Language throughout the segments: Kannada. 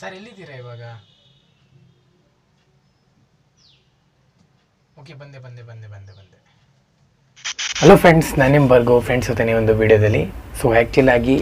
ಸರ್ ಎಲ್ಲಿದ್ದೀರಾ ಇವಾಗ ಓಕೆ ಬಂದೆ ಬಂದೆ ಬಂದೆ ಬಂದೆ ಬಂದೆ ಹಲೋ ಫ್ರೆಂಡ್ಸ್ ನಾನು ನಿಮ್ಮ ಬರ್ಗು ಫ್ರೆಂಡ್ಸ್ ಜೊತೆ ಒಂದು ವಿಡಿಯೋದಲ್ಲಿ ಸೊ ಆ್ಯಕ್ಚುಲ್ ಆಗಿ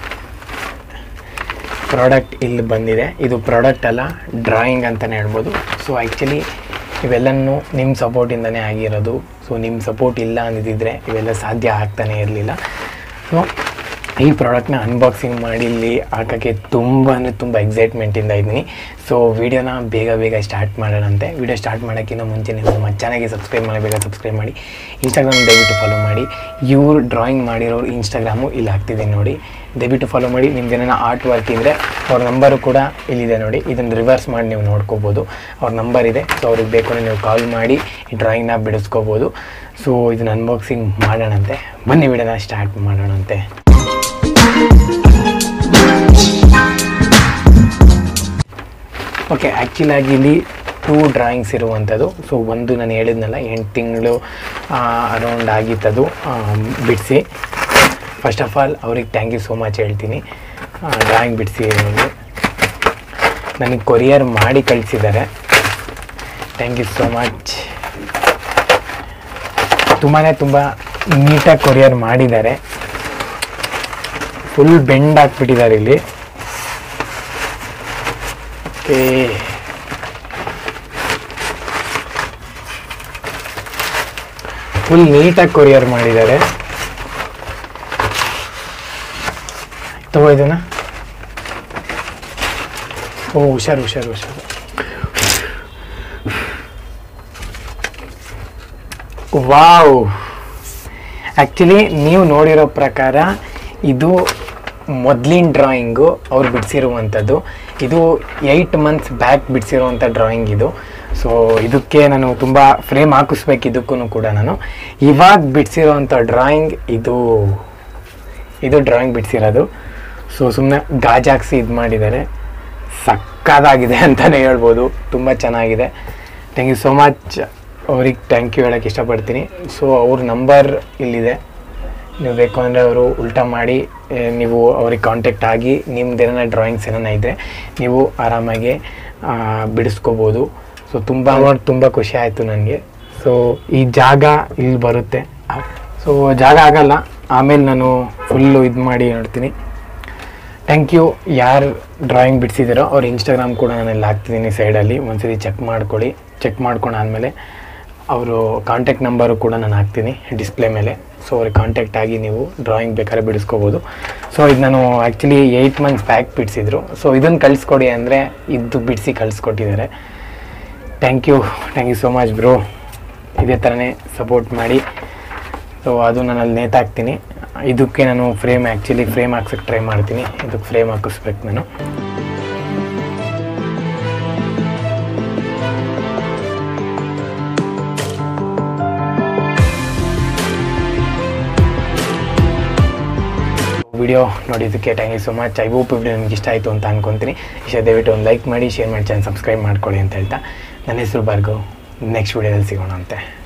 ಪ್ರಾಡಕ್ಟ್ ಇಲ್ಲಿ ಬಂದಿದೆ ಇದು ಪ್ರಾಡಕ್ಟ್ ಅಲ್ಲ ಡ್ರಾಯಿಂಗ್ ಅಂತಲೇ ಹೇಳ್ಬೋದು ಸೊ ಆ್ಯಕ್ಚುಲಿ ಇವೆಲ್ಲನೂ ನಿಮ್ಮ ಸಪೋರ್ಟಿಂದನೇ ಆಗಿರೋದು ಸೊ ನಿಮ್ಮ ಸಪೋರ್ಟ್ ಇಲ್ಲ ಅಂದಿದ್ದರೆ ಇವೆಲ್ಲ ಸಾಧ್ಯ ಆಗ್ತಾನೆ ಇರಲಿಲ್ಲ ಸೊ ಈ ಪ್ರಾಡಕ್ಟ್ನ ಅನ್ಬಾಕ್ಸಿಂಗ್ ಮಾಡಿ ಇಲ್ಲಿ ಹಾಕೋಕ್ಕೆ ತುಂಬ ಅಂದರೆ ತುಂಬ ಎಕ್ಸೈಟ್ಮೆಂಟಿಂದ ಇದ್ದೀನಿ ಸೊ ವಿಡಿಯೋನ ಬೇಗ ಬೇಗ ಸ್ಟಾರ್ಟ್ ಮಾಡೋಣಂತೆ ವಿಡಿಯೋ ಸ್ಟಾರ್ಟ್ ಮಾಡೋಕ್ಕಿಂತ ಮುಂಚೆ ನೀವು ನಮ್ಮ ಚಾನಲ್ಗೆ ಸಬ್ಸ್ಕ್ರೈಬ್ ಮಾಡಿ ಬೇಗ ಸಬ್ಸ್ಕ್ರೈಬ್ ಮಾಡಿ ಇನ್ಸ್ಟಾಗ್ರಾಮ್ ದಯವಿಟ್ಟು ಫಾಲೋ ಮಾಡಿ ಇವ್ರು ಡ್ರಾಯಿಂಗ್ ಮಾಡಿರೋರು ಇನ್ಸ್ಟಾಗ್ರಾಮು ಇಲ್ಲಿ ಹಾಕ್ತಿದ್ದೀನಿ ನೋಡಿ ದಯವಿಟ್ಟು ಫಾಲೋ ಮಾಡಿ ನಿಮ್ಗೆ ಏನಾರ ಆರ್ಟ್ ವರ್ಕ್ ಇದ್ದರೆ ಅವ್ರ ನಂಬರು ಕೂಡ ಇಲ್ಲಿದೆ ನೋಡಿ ಇದನ್ನು ರಿವರ್ಸ್ ಮಾಡಿ ನೀವು ನೋಡ್ಕೋಬೋದು ಅವ್ರ ನಂಬರ್ ಇದೆ ಸೊ ಅವ್ರಿಗೆ ಬೇಕು ಅಂದರೆ ನೀವು ಕಾಲ್ ಮಾಡಿ ಈ ಡ್ರಾಯಿಂಗ್ನ ಬಿಡಿಸ್ಕೋಬೋದು ಸೊ ಇದನ್ನ ಅನ್ಬಾಕ್ಸಿಂಗ್ ಮಾಡೋಣಂತೆ ಬನ್ನಿ ವಿಡಿಯೋನ ಸ್ಟಾರ್ಟ್ ಮಾಡೋಣಂತೆ ಓಕೆ ಆ್ಯಕ್ಚುಲಾಗಿ ಇಲ್ಲಿ ಟೂ ಡ್ರಾಯಿಂಗ್ಸ್ ಇರುವಂಥದ್ದು ಸೊ ಒಂದು ನಾನು ಹೇಳಿದ್ನಲ್ಲ ಎಂಟು ತಿಂಗಳು ಅರೌಂಡ್ ಆಗಿತ್ತದು ಬಿಡಿಸಿ ಫಸ್ಟ್ ಆಫ್ ಆಲ್ ಅವ್ರಿಗೆ ಥ್ಯಾಂಕ್ ಯು ಸೋ ಮಚ್ ಹೇಳ್ತೀನಿ ಡ್ರಾಯಿಂಗ್ ಬಿಡಿಸಿ ನನಗೆ ಕೊರಿಯರ್ ಮಾಡಿ ಕಳಿಸಿದ್ದಾರೆ ಥ್ಯಾಂಕ್ ಯು ಸೋ ಮಚ್ ತುಂಬಾ ತುಂಬ ನೀಟಾಗಿ ಕೊರಿಯರ್ ಮಾಡಿದ್ದಾರೆ ಫುಲ್ ಬೆಂಡ್ ಹಾಕ್ಬಿಟ್ಟಿದ್ದಾರೆ ಇಲ್ಲಿ ಓಕೆ ಫುಲ್ ನೀಟಾಗಿ ಕೊರಿಯರ್ ಮಾಡಿದ್ದಾರೆ ತಗೋ ಇದನ್ನ ಓ ಹುಷಾರು ಹುಷಾರು ಹುಷಾರು ವಾವ್ ಆ್ಯಕ್ಚುಲಿ ನೀವು ನೋಡಿರೋ ಪ್ರಕಾರ ಇದು ಮೊದಲಿನ ಡ್ರಾಯಿಂಗು ಅವ್ರು ಬಿಡಿಸಿರುವಂಥದ್ದು ಇದು ಏಯ್ಟ್ ಮಂತ್ಸ್ ಬ್ಯಾಕ್ ಬಿಡಿಸಿರುವಂಥ ಡ್ರಾಯಿಂಗ್ ಇದು ಸೊ ಇದಕ್ಕೆ ನಾನು ತುಂಬ ಫ್ರೇಮ್ ಹಾಕಿಸ್ಬೇಕು ಇದಕ್ಕೂ ಕೂಡ ನಾನು ಇವಾಗ ಬಿಡಿಸಿರೋವಂಥ ಡ್ರಾಯಿಂಗ್ ಇದು ಇದು ಡ್ರಾಯಿಂಗ್ ಬಿಡಿಸಿರೋದು ಸೊ ಸುಮ್ಮನೆ ಗಾಜಾಕ್ಸಿ ಇದು ಮಾಡಿದ್ದಾರೆ ಸಕ್ಕದಾಗಿದೆ ಅಂತಲೇ ಹೇಳ್ಬೋದು ತುಂಬ ಚೆನ್ನಾಗಿದೆ ಥ್ಯಾಂಕ್ ಯು ಸೋ ಮಚ್ ಅವ್ರಿಗೆ ಥ್ಯಾಂಕ್ ಯು ಹೇಳೋಕ್ಕೆ ಇಷ್ಟಪಡ್ತೀನಿ ಸೊ ಅವ್ರ ನಂಬರ್ ಇಲ್ಲಿದೆ ನೀವು ಬೇಕು ಅಂದರೆ ಅವರು ಉಲ್ಟಾ ಮಾಡಿ ಏ, ನೀವು ಅವ್ರಿಗೆ ಕಾಂಟ್ಯಾಕ್ಟ್ ಆಗಿ ನಿಮ್ದು ಏನಾರ ಡ್ರಾಯಿಂಗ್ಸ್ ಏನಾರ ಇದ್ದರೆ ನೀವು ಆರಾಮಾಗಿ ಆ, ಬಿಡಿಸ್ಕೋಬೋದು ಸೊ ತುಂಬ ನೋಡಿ ತುಂಬ ಖುಷಿ ಆಯಿತು ನನಗೆ ಸೊ ಈ ಜಾಗ ಇಲ್ಲಿ ಬರುತ್ತೆ ಸೊ ಜಾಗ ಆಗಲ್ಲ ಆಮೇಲೆ ನಾನು ಫುಲ್ಲು ಇದು ಮಾಡಿ ನೋಡ್ತೀನಿ ಥ್ಯಾಂಕ್ ಯು ಯಾರು ಡ್ರಾಯಿಂಗ್ ಬಿಡಿಸಿದ್ದೀರೋ ಅವ್ರ ಇನ್ಸ್ಟಾಗ್ರಾಮ್ ಕೂಡ ನಾನು ಇಲ್ಲಿ ಹಾಕ್ತಿದ್ದೀನಿ ಸೈಡಲ್ಲಿ ಒಂದ್ಸರಿ ಚೆಕ್ ಮಾಡ್ಕೊಳ್ಳಿ ಚೆಕ್ ಮಾಡ್ಕೊಂಡು ಆದಮೇಲೆ ಅವರು ಕಾಂಟ್ಯಾಕ್ಟ್ ನಂಬರು ಕೂಡ ನಾನು ಹಾಕ್ತೀನಿ ಡಿಸ್ಪ್ಲೇ ಮೇಲೆ ಸೊ ಅವ್ರಿಗೆ ಕಾಂಟ್ಯಾಕ್ಟ್ ಆಗಿ ನೀವು ಡ್ರಾಯಿಂಗ್ ಬೇಕಾದ್ರೆ ಬಿಡಿಸ್ಕೋಬೋದು ಸೊ ಇದು ನಾನು ಆ್ಯಕ್ಚುಲಿ ಏಯ್ಟ್ ಮಂತ್ಸ್ ಬ್ಯಾಕ್ ಬಿಡಿಸಿದ್ರು ಸೊ ಇದನ್ನು ಕಳಿಸ್ಕೊಡಿ ಅಂದರೆ ಇದು ಬಿಡಿಸಿ ಕಳಿಸ್ಕೊಟ್ಟಿದ್ದಾರೆ thank you thank you so much bro ಇದೇ ಥರನೇ ಸಪೋರ್ಟ್ ಮಾಡಿ ಸೊ ಅದು ನಾನು ಅಲ್ಲಿ ನೇತಾಕ್ತೀನಿ ಇದಕ್ಕೆ ನಾನು ಫ್ರೇಮ್ ಆ್ಯಕ್ಚುಲಿ ಫ್ರೇಮ್ ಹಾಕ್ಸೋಕ್ಕೆ ಟ್ರೈ ಮಾಡ್ತೀನಿ ಇದಕ್ಕೆ ಫ್ರೇಮ್ ಹಾಕಿಸ್ಬೇಕು ನಾನು ವಿಡಿಯೋ ನೋಡಿದ್ದಕ್ಕೆ thank you so much I hope video ನಿಮ್ಗೆ ಇಷ್ಟ ಆಯಿತು ಅಂತ ಅನ್ಕೊತೀನಿ ಇಷ್ಟ ದಯವಿಟ್ಟು ಒಂದು ಲೈಕ್ ಮಾಡಿ ಶೇರ್ ಮಾಡಿ ಚಾನಲ್ ಸಬ್ಸ್ಕ್ರೈಬ್ ಮಾಡ್ಕೊಳ್ಳಿ ಅಂತ ಹೇಳ್ತಾ ನನ್ನ ಹೆಸರು ಭಾರ್ಗವ್ ನೆಕ್ಸ್ಟ್ ವಿಡಿಯೋದಲ್ಲಿ ಸಿಗೋಣ ಅಂತೆ